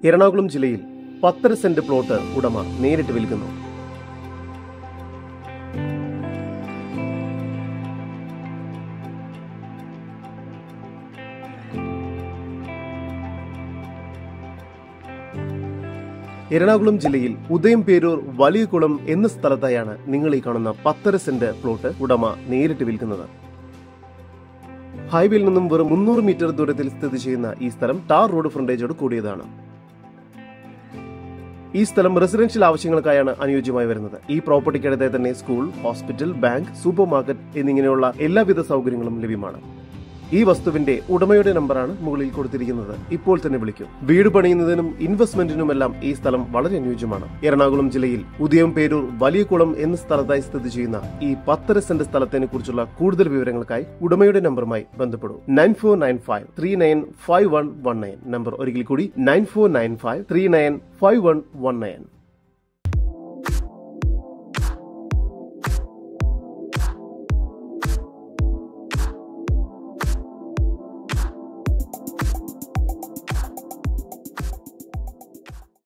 എറണാകുളം ജില്ലയിൽ പത്തര saint plot ഉടമ നേരിട്ട് വിൽക്കുന്നു എറണാകുളം ജില്ലയിൽ ഉദയം പേരൂർ വലിയകുളം എന്ന സ്ഥലത്തായാണ് നിങ്ങൾ ഈ കാണുന്ന പത്തര സെന്റ് പ്ലോട്ട് ഉടമ നേരിട്ട് വിൽക്കുന്നത് ഹൈവേയിൽ നിന്നും വെറും മുന്നൂറ് മീറ്റർ ദൂരത്തിൽ സ്ഥിതി ചെയ്യുന്ന ഈ സ്ഥലം ടാർ റോഡ് ഫ്രണ്ടേജോട് കൂടിയതാണ് ഈ സ്ഥലം റെസിഡൻഷ്യൽ ആവശ്യങ്ങൾക്കായാണ് അനുയോജ്യമായി വരുന്നത് ഈ പ്രോപ്പർട്ടിക്കടുത്തെ തന്നെ school hospital bank supermarket എന്നിങ്ങനെയുള്ള എല്ലാവിധ സൗകര്യങ്ങളും ലഭ്യമാണ് ഈ വസ്തുവിന്റെ ഉടമയുടെ നമ്പറാണ് മുകളിൽ കൊടുത്തിരിക്കുന്നത് ഇപ്പോൾ തന്നെ വിളിക്കും വീട് പണിയുന്നതിനും ഇൻവെസ്റ്റ്മെന്റിനുമെല്ലാം ഈ സ്ഥലം വളരെ അനുയോജ്യമാണ് എറണാകുളം ജില്ലയിൽ ഉദയം പേരൂർ വലിയകുളം എന്ന സ്ഥലത്തായി സ്ഥിതി ചെയ്യുന്ന ഈ പത്തര സെന്റ് സ്ഥലത്തിനെ കുറിച്ചുള്ള കൂടുതൽ വിവരങ്ങൾക്കായി ഉടമയുടെ നമ്പറുമായി ബന്ധപ്പെടൂ nine four nine five three nine five one one nine number ഒരിക്കൽ കൂടി nine four nine five three nine five one one nine